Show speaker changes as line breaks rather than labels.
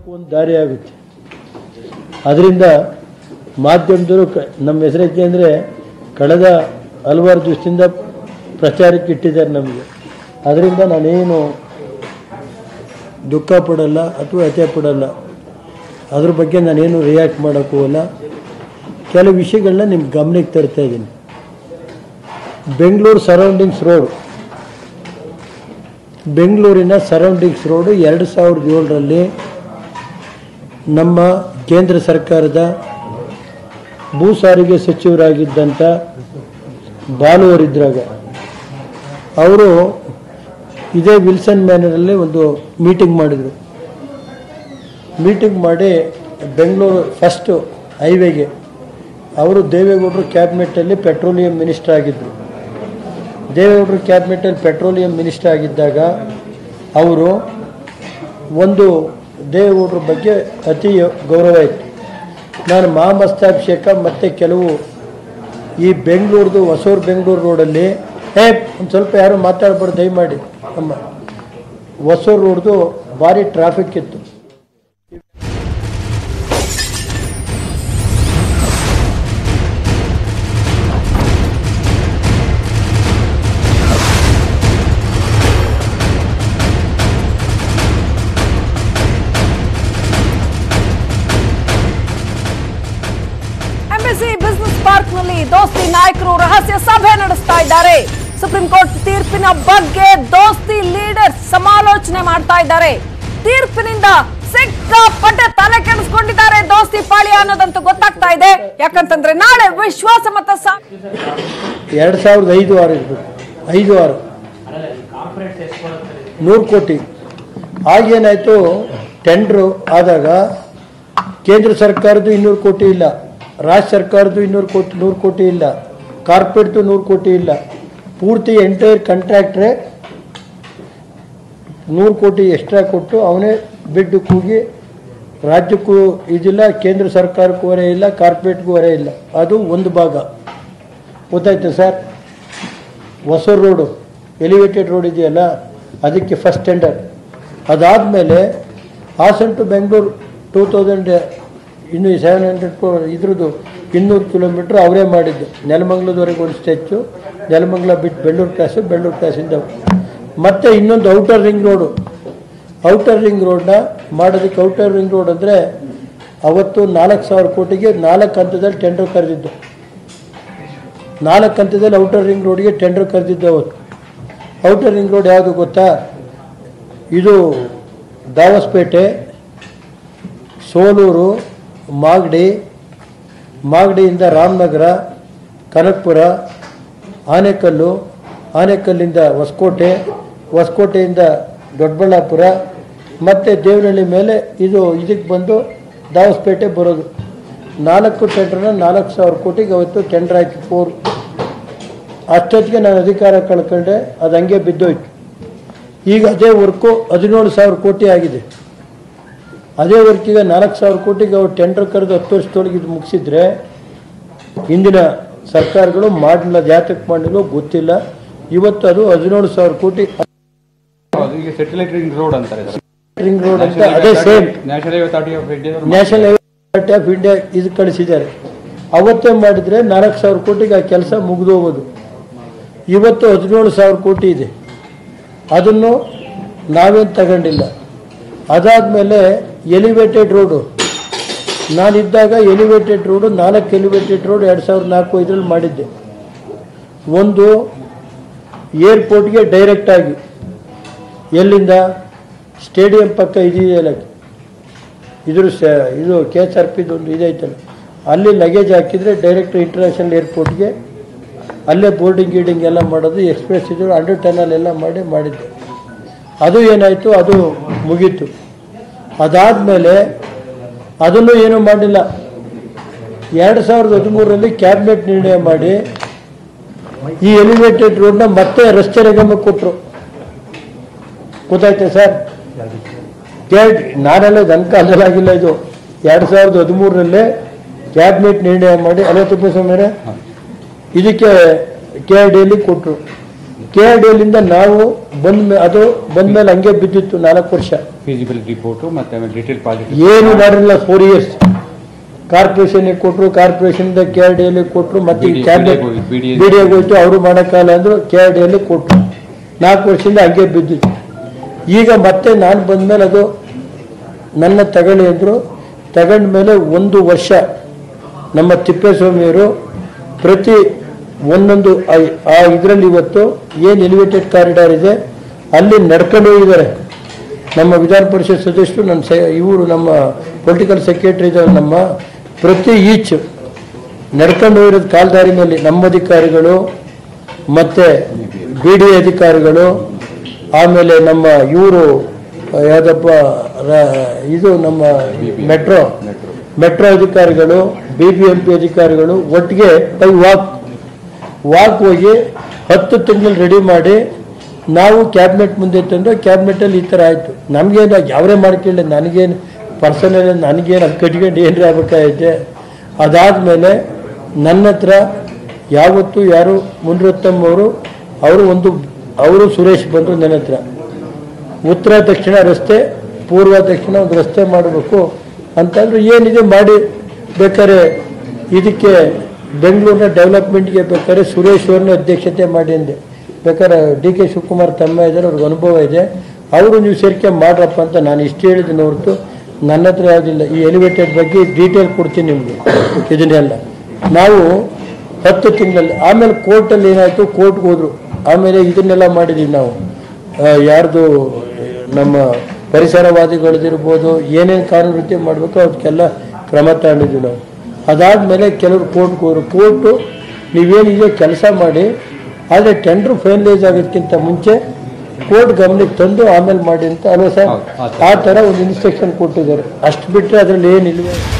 ಮಾಡೋಕ್ಕೂ ಒಂದು ದಾರಿ ಆಗುತ್ತೆ ಅದರಿಂದ ಮಾಧ್ಯಮದವರು ಕ ನಮ್ಮ ಹೆಸರಕ್ಕೆ ಅಂದರೆ ಕಳೆದ ಹಲವಾರು ದಿವಸದಿಂದ ಪ್ರಚಾರಕ್ಕೆ ಇಟ್ಟಿದ್ದಾರೆ ನಮಗೆ ಅದರಿಂದ ನಾನೇನು ದುಃಖ ಪಡಲ್ಲ ಅಥವಾ ಅತೆ ಪಡಲ್ಲ ಅದ್ರ ಬಗ್ಗೆ ನಾನೇನು ರಿಯಾಕ್ಟ್ ಮಾಡೋಕ್ಕೂ ಹೋಗಲ್ಲ ಕೆಲವು ವಿಷಯಗಳನ್ನ ನಿಮ್ಮ ಗಮನಕ್ಕೆ ತರ್ತಾ ಇದ್ದೀನಿ ಬೆಂಗಳೂರು ಸರೌಂಡಿಂಗ್ಸ್ ರೋಡ್ ಬೆಂಗಳೂರಿನ ಸರೌಂಡಿಂಗ್ಸ್ ರೋಡು ಎರಡು ಸಾವಿರದ ಏಳರಲ್ಲಿ ನಮ್ಮ ಕೇಂದ್ರ ಸರ್ಕಾರದ ಭೂ ಸಾರಿಗೆ ಸಚಿವರಾಗಿದ್ದಂಥ ಬಾಲುವರಿದ್ರಾಗ ಅವರು ಇದೇ ವಿಲ್ಸನ್ ಮ್ಯಾನರಲ್ಲಿ ಒಂದು ಮೀಟಿಂಗ್ ಮಾಡಿದರು ಮೀಟಿಂಗ್ ಮಾಡಿ ಬೆಂಗಳೂರು ಫಸ್ಟು ಹೈವೇಗೆ ಅವರು ದೇವೇಗೌಡರು ಕ್ಯಾಬಿನೆಟ್ಟಲ್ಲಿ ಪೆಟ್ರೋಲಿಯಂ ಮಿನಿಸ್ಟರ್ ಆಗಿದ್ದರು ದೇವೇಗೌಡರು ಕ್ಯಾಬಿನೆಟ್ಟಲ್ಲಿ ಪೆಟ್ರೋಲಿಯಂ ಮಿನಿಸ್ಟರ್ ಆಗಿದ್ದಾಗ ಅವರು ಒಂದು ದೇವೇಗೌಡರ ಬಗ್ಗೆ ಅತಿ ಗೌರವ ಇತ್ತು ನಾನು ಮಹಾಮಸ್ತಾಭಿಷೇಕ ಮತ್ತು ಕೆಲವು ಈ ಬೆಂಗಳೂರ್ದು ಹೊಸೂರು ಬೆಂಗಳೂರು ರೋಡಲ್ಲಿ ಏ ಒಂದು ಸ್ವಲ್ಪ ಯಾರು ಮಾತಾಡ್ಬಾರ್ದು ದಯಮಾಡಿ ಅಮ್ಮ ಹೊಸೂರು ರೋಡ್ದು ಭಾರಿ ಟ್ರಾಫಿಕ್ ಇತ್ತು
ಎಂಬಸಿ ಬಿಸಿನೆಸ್ ಪಾರ್ಕ್ ನಲ್ಲಿ ದೋಸ್ತಿ ನಾಯಕರು ರಹಸ್ಯ ಸಭೆ ನಡೆಸ್ತಾ ಇದ್ದಾರೆ ಸುಪ್ರೀಂ ಕೋರ್ಟ್ ತೀರ್ಪಿನ ಬಗ್ಗೆ ದೋಸ್ತಿ ಲೀಡರ್ಸ್ ಸಮಾಲೋಚನೆ ಮಾಡ್ತಾ ಇದ್ದಾರೆ ತೀರ್ಪಿನಿಂದ ಸಿಕ್ಕಾಪಟ್ಟೆ ತಲೆ ಕೆಡಿಸ್ಕೊಂಡಿದ್ದಾರೆ ದೋಸ್ತಿ ಪಾಳ್ಯ ಅನ್ನೋದಂತೂ ಗೊತ್ತಾಗ್ತಾ ಇದೆ ಯಾಕಂತಂದ್ರೆ ನಾಳೆ ವಿಶ್ವಾಸ ಮತ ಸಾ-
ಎರಡು ಸಾವಿರದ ಐದು ಆರು ಇರಬೇಕು ಐದು ಆರು ನೂರು ಕೋಟಿ ಆಗೇನಾಯಿತು ಟೆಂಡ್ರು ಆದಾಗ ಕೇಂದ್ರ ಸರ್ಕಾರದ್ದು ಇನ್ನೂರು ಕೋಟಿ ಇಲ್ಲ ರಾಜ್ಯ ಸರ್ಕಾರದ್ದು ಇನ್ನೂರು ಕೋಟಿ ನೂರು ಕೋಟಿ ಇಲ್ಲ ಕಾರ್ಪೊರೇಟ್ದು ನೂರು ಕೋಟಿ ಇಲ್ಲ ಪೂರ್ತಿ ಎಂಟೈರ್ ಕಾಂಟ್ರಾಕ್ಟ್ರೇ ನೂರು ಕೋಟಿ ಎಕ್ಸ್ಟ್ರಾ ಕೊಟ್ಟು ಅವನೇ ಬಿಡ್ಡು ಕೂಗಿ ರಾಜ್ಯಕ್ಕೂ ಇದಿಲ್ಲ ಕೇಂದ್ರ ಸರ್ಕಾರಕ್ಕೂ ಹೊರೆ ಇಲ್ಲ ಕಾರ್ಪೊರೇಟ್ಗೂ ಹೊರೆ ಇಲ್ಲ ಅದು ಒಂದು ಭಾಗ ಗೊತ್ತಾಯ್ತು sir Hosur road elevated road ಇದೆಯಲ್ಲ ಅದಕ್ಕೆ ಫಸ್ಟ್ ಟೆಂಡರ್ ಅದಾದಮೇಲೆ Hassan to Bengaluru two thousand ಇನ್ನು ಸೆವೆನ್ ಹಂಡ್ರೆಡ್ ಇದ್ರದ್ದು ಇನ್ನೂರು ಕಿಲೋಮೀಟ್ರ್ ಅವರೇ ಮಾಡಿದ್ದು ನೆಲಮಂಗ್ಲದವರೆಗೆ ಒಂದು ಸ್ಟೆಚ್ಚು ನೆಲಮಂಗ್ಲ ಬಿಟ್ಟು ಬೆಳ್ಳೂರು ಕ್ರಾಸು ಬೆಳ್ಳೂರು ಕ್ರಾಸಿಂದ ಮತ್ತು ಇನ್ನೊಂದು outer ring road outer ring ರೋಡ್ನ ಮಾಡೋದಕ್ಕೆ ಔಟರ್ ರಿಂಗ್ ರೋಡ್ ಅಂದರೆ ಅವತ್ತು ನಾಲ್ಕು ಸಾವಿರ ಕೋಟಿಗೆ ನಾಲ್ಕು ಹಂತದಲ್ಲಿ ಟೆಂಡರ್ ಕರೆದಿದ್ದು ನಾಲ್ಕು ಹಂತದಲ್ಲಿ ಔಟರ್ ರಿಂಗ್ ರೋಡ್ಗೆ ಟೆಂಡರ್ ಕರೆದಿದ್ದು ಅವತ್ತು ಔಟರ್ ರಿಂಗ್ ರೋಡ್ ಯಾವುದು ಗೊತ್ತಾ ಇದು ದಾವಸ್ಪೇಟೆ ಸೋಲೂರು ಮಾಗಡಿ ಮಾಗಡಿಯಿಂದ ರಾಮನಗರ ಕನಕಪುರ ಆನೆಕಲ್ಲು ಆನೆಕಲ್ಲಿಂದ ಹೊಸಕೋಟೆ ಹೊಸಕೋಟೆಯಿಂದ ದೊಡ್ಡಬಳ್ಳಾಪುರ ಮತ್ತು ದೇವನಹಳ್ಳಿ ಮೇಲೆ ಇದು ಇದಕ್ಕೆ ಬಂದು ದಾವಸ್ಪೇಟೆ ಬರೋದು ನಾಲ್ಕು ಟೆಂಡರ್ನ ನಾಲ್ಕು ಸಾವಿರ ಕೋಟಿಗೆ ಅವತ್ತು ಟೆಂಡರ್ ಆಯಿತು ಫೋರ್ ಅಷ್ಟೊತ್ತಿಗೆ ನಾನು ಅಧಿಕಾರ ಕಳ್ಕೊಂಡೆ ಅದು ಹಂಗೆ ಬಿದ್ದೋಯ್ತು ಈಗ ಅದೇ ವರ್ಕು ಹದಿನೇಳು ಸಾವಿರ ಕೋಟಿ ಆಗಿದೆ ಅದೇ ವರ್ಕಿಗೆ ನಾಲ್ಕು ಸಾವಿರ ಕೋಟಿಗೆ ಅವ್ರು ಟೆಂಡರ್ ಕರೆದು ಹತ್ತು ವರ್ಷದೊಳಗೆ ಇದು ಮುಗಿಸಿದ್ರೆ ಹಿಂದಿನ ಸರ್ಕಾರಗಳು ಮಾಡಲಿಲ್ಲ ಯಾತಕ್ಕೆ ಮಾಡಲಿಲ್ಲ ಗೊತ್ತಿಲ್ಲ ಇವತ್ತು ಅದು ಹದಿನೇಳು ಸಾವಿರ ಕೋಟಿ
ಹೌದು, ಈಗ ಸೆಟಲೈಟ್ ರಿಂಗ್ ರೋಡ್ ಅಂತಾರೆ
ರಿಂಗ್ ರೋಡ್ ಅಂತ ಅದೇ same
national highway authority of India
national highway of India ಇದು ಕಳಿಸಿದ್ದಾರೆ ಅವತ್ತೇ ಮಾಡಿದರೆ ನಾಲ್ಕು ಸಾವಿರ ಕೋಟಿಗೆ ಆ ಕೆಲಸ ಮುಗಿದೋಗೋದು ಇವತ್ತು ಹದಿನೇಳು ಸಾವಿರ ಕೋಟಿ ಇದೆ ಅದನ್ನು ನಾವೇನು ತಗೊಂಡಿಲ್ಲ ಅದಾದಮೇಲೆ ಎಲಿವೇಟೆಡ್ ರೋಡು ನಾನಿದ್ದಾಗ ಎಲಿವೇಟೆಡ್ ರೋಡು ನಾಲ್ಕು ಎಲಿವೇಟೆಡ್ ರೋಡ್ ಎರಡು ಸಾವಿರದ ನಾಲ್ಕು ಐದರಲ್ಲಿ ಮಾಡಿದ್ದೆ ಒಂದು ಏರ್ಪೋರ್ಟ್ಗೆ ಡೈರೆಕ್ಟಾಗಿ ಎಲ್ಲಿಂದ ಸ್ಟೇಡಿಯಂ ಪಕ್ಕ ಇದೆಯಲ್ಲ ಇದ್ರ ಸ ಇದು ಕೆ ಎಸ್ ಆರ್ ಪಿದು ಒಂದು ಇದೈತಲ್ಲ ಅಲ್ಲಿ ಲಗೇಜ್ ಹಾಕಿದರೆ ಡೈರೆಕ್ಟ್ ಇಂಟರ್ನ್ಯಾಷನಲ್ ಏರ್ಪೋರ್ಟ್ಗೆ ಅಲ್ಲೇ ಬೋರ್ಡಿಂಗ್ ಗೀಡಿಂಗ್ ಎಲ್ಲ ಮಾಡೋದು ಎಕ್ಸ್ಪ್ರೆಸ್ ಇದು ಅಂಡರ್ ಟನಲ್ ಎಲ್ಲ ಮಾಡಿ ಮಾಡಿದ್ದೆ ಅದು ಏನಾಯಿತು ಅದು ಮುಗೀತು ಅದಾದಮೇಲೆ ಅದನ್ನು ಏನೂ ಮಾಡಲಿಲ್ಲ ಎರಡು ಸಾವಿರದ ಹದಿಮೂರರಲ್ಲಿ ಕ್ಯಾಬಿನೆಟ್ ನಿರ್ಣಯ ಮಾಡಿ ಈ ಎಲಿವೇಟೆಡ್ ರೋಡ್ನ ಮತ್ತೆ ರಸ್ತೆ ನಿಗಮಕ್ಕೆ ಕೊಟ್ಟರು ಗೊತ್ತಾಯ್ತಾ ಸರ್ ಕೇಳಿ ನಾನೆಲ್ಲ ನನ್ನ ಕಾಲದಲ್ಲಾಗಿಲ್ಲ ಇದು ಎರಡು ಸಾವಿರದ ಹದಿಮೂರರಲ್ಲೇ ಕ್ಯಾಬಿನೆಟ್ ನಿರ್ಣಯ ಮಾಡಿ ಅಲ್ಲ ತಿಪ್ಪಸ್ವಾಮಿಯರೇ ಇದಕ್ಕೆ ಕೆ ಆರ್ ಡಿಯಲ್ಲಿ ಕೊಟ್ಟರು ಕೆ ಆರ್ ಡಿ ಎಲ್ಲಿಂದ ನಾವು ಬಂದ ಮೇ ಅದು ಬಂದ್ಮೇಲೆ ಹಂಗೆ ಬಿದ್ದಿತ್ತು ನಾಲ್ಕು ವರ್ಷ
ಫೀಸಿಬಿಲಿಟಿ ರಿಪೋರ್ಟು ಮತ್ತೆ ಆಮೇಲೆ ಡಿಟೇಲ್ ಪ್ರಾಜೆಕ್ಟ್
ಏನು ಮಾಡಿರಲಿಲ್ಲ ಫೋರ್ ಇಯರ್ಸ್ ಕಾರ್ಪೊರೇಷನ್ಗೆ ಕೊಟ್ಟರು ಕಾರ್ಪೊರೇಷನ್ದ ಕೆ ಆರ್ ಡಿ ಅಲ್ಲಿ ಕೊಟ್ಟರು ಮತ್ತೆ
BDA
ಕ್ಯಾಬಿನೆಟ್
ಹೋಗಿ, BDA
ಬಿ ಡಿ ಹೋಯ್ತು ಅವರು ಮಾಡೋಕ್ಕಾಗಲ್ಲ ಅಂದ್ರು ಕೆ ಆರ್ ಡಿ ಅಲ್ಲಿ ಕೊಟ್ಟರು ನಾಲ್ಕು ವರ್ಷದಿಂದ ಹಂಗೆ ಬಿದ್ದಿತ್ತು ಈಗ ಮತ್ತೆ ನಾನು ಬಂದ್ಮೇಲೆ ಅದು ನನ್ನ ತಗೊಳ್ಳಿ ಅಂದರು ತಗೊಂಡ ಮೇಲೆ ಒಂದು ವರ್ಷ ನಮ್ಮ ತಿಪ್ಪೇಸ್ವಾಮಿಯವರು ಪ್ರತಿ ಒಂದೊಂದು ಆ- ಆ ಇದರಲ್ಲಿ ಇವತ್ತು ಏನು ಎಲಿವೇಟೆಡ್ ಕಾರಿಡಾರ್ ಇದೆ ಅಲ್ಲಿ ನಡ್ಕೊಂಡು ಹೋಗಿದ್ದಾರೆ ನಮ್ಮ ವಿಧಾನ ಪರಿಷತ್ ಸದಸ್ಯರು ನನ್ನ ಸೆ ಇವರು ನಮ್ಮ ಪೊಲಿಟಿಕಲ್ ಸೆಕ್ರೆಟರಿ ಇದ್ದಾರೆ ನಮ್ಮ ಪ್ರತಿ ಈಚ್ ನಡ್ಕೊಂಡು ಹೋಗಿರೋದು ಕಾಲ್ದಾರಿ ಮೇಲೆ ನಮ್ಮ ಅಧಿಕಾರಿಗಳು ಮತ್ತು ಬಿ ಡಿ ಅಧಿಕಾರಿಗಳು ಆಮೇಲೆ ನಮ್ಮ ಇವರು ಯಾವುದಪ್ಪ ರ- ಇದು ನಮ್ಮ ಮೆಟ್ರೋ ಮೆಟ್ರೋ ಅಧಿಕಾರಿಗಳು ಬಿ ಬಿ ಎಂ ಪಿ ಅಧಿಕಾರಿಗಳು ಒಟ್ಟಿಗೆ ಬೈ ವಾಕ್ ವಾಕ್ ಹೋಗಿ ಹತ್ತು ತಿಂಗಳು ರೆಡಿ ಮಾಡಿ ನಾವು ಕ್ಯಾಬಿನೆಟ್ ಮುಂದೆ ತಂದು ಕ್ಯಾಬಿನೆಟಲ್ಲಿ ಈ ಥರ ಆಯಿತು ನಮಗೇನು ಯಾವರೇ ಮಾಡ್ಕೊಳ್ಳಿ ನನಗೇನು ಪರ್ಸನಲ್ ನನಗೇನು ಅದು ಕಟ್ಕೊಂಡು ಏನ್ರಿ ಆಗ್ಬೇಕಾಗೈತೆ ಅದಾದಮೇಲೆ ನನ್ನ ಹತ್ರ ಯಾವತ್ತೂ ಯಾರು ಮುನ್ರತ್ತಮ್ಮವರು ಅವರು ಒಂದು ಅವರು ಸುರೇಶ್ ಬಂದರು ನನ್ನ ಹತ್ರ ಉತ್ತರ ದಕ್ಷಿಣ ರಸ್ತೆ ಪೂರ್ವ ದಕ್ಷಿಣ ಒಂದು ರಸ್ತೆ ಮಾಡಬೇಕು ಅಂತಂದ್ರೆ ಏನಿದೆ ಮಾಡಿ ಬೇಕಾದ್ರೆ ಇದಕ್ಕೆ ಬೆಂಗಳೂರಿನ ಡೆವಲಪ್ಮೆಂಟ್ಗೆ ಬೇಕಾದ್ರೆ ಸುರೇಶ್ ಅವ್ರನ್ನ ಅಧ್ಯಕ್ಷತೆ ಮಾಡಿ ಅಂದೆ ಬೇಕಾದ್ರೆ ಡಿ ಕೆ ಶಿವಕುಮಾರ್ ತಮ್ಮ ಇದ್ದಾರೆ ಅವ್ರಿಗೆ ಅನುಭವ ಇದೆ ಅವರು ನೀವು ಸೇರಿಕೆ ಮಾಡ್ರಪ್ಪ ಅಂತ ನಾನು ಇಷ್ಟು ಹೇಳಿದ್ದೀನಿ ಹೊರತು ನನ್ನ ಹತ್ರ ಯಾವುದಿಲ್ಲ ಈ ಎಲಿವೇಟೆಡ್ ಬಗ್ಗೆ ಡೀಟೇಲ್ ಕೊಡ್ತೀನಿ ನಿಮಗೆ ಇದನ್ನೆಲ್ಲ ನಾವು ಹತ್ತು ತಿಂಗಳಲ್ಲಿ ಆಮೇಲೆ ಕೋರ್ಟಲ್ಲಿ ಏನಾಯಿತು ಕೋರ್ಟ್ಗೆ ಹೋದ್ರು ಆಮೇಲೆ ಇದನ್ನೆಲ್ಲ ಮಾಡಿದ್ದೀವಿ ನಾವು ಆ, ಯಾರ್ದು ನಮ್ಮ ಪರಿಸರವಾದಿಗಳದಿರ್ಬೋದು ಏನೇನು ಕಾನೂನು ರೀತಿ ಮಾಡಬೇಕು ಅದಕ್ಕೆಲ್ಲ ಕ್ರಮ ತಗೊಂಡಿದ್ವಿ ನಾವು ಅದಾದಮೇಲೆ ಕೆಲವರು ಕೋರ್ಟ್ಗೆ ಹೋದ್ರು ಕೋರ್ಟು ನೀವೇನಿದೆ ಕೆಲಸ ಮಾಡಿ ಆದರೆ ಟೆಂಡ್ರ್ ಫೈನಲೈಸ್ ಆಗೋದಕ್ಕಿಂತ ಮುಂಚೆ ಕೋರ್ಟ್ ಗಮನಕ್ಕೆ ತಂದು ಆಮೇಲೆ ಮಾಡಿ ಅಂತ ಅಲ್ವಾ ಸರ್
ಹೌದು, ಆ ಥರ.
ಆ ಥರ ಒಂದು ಇನ್ಸ್ಟ್ರಕ್ಷನ್ ಕೊಟ್ಟಿದ್ದಾರೆ ಅಷ್ಟು ಬಿಟ್ಟರೆ ಅದರಲ್ಲಿ ಏನಿಲ್ವೇ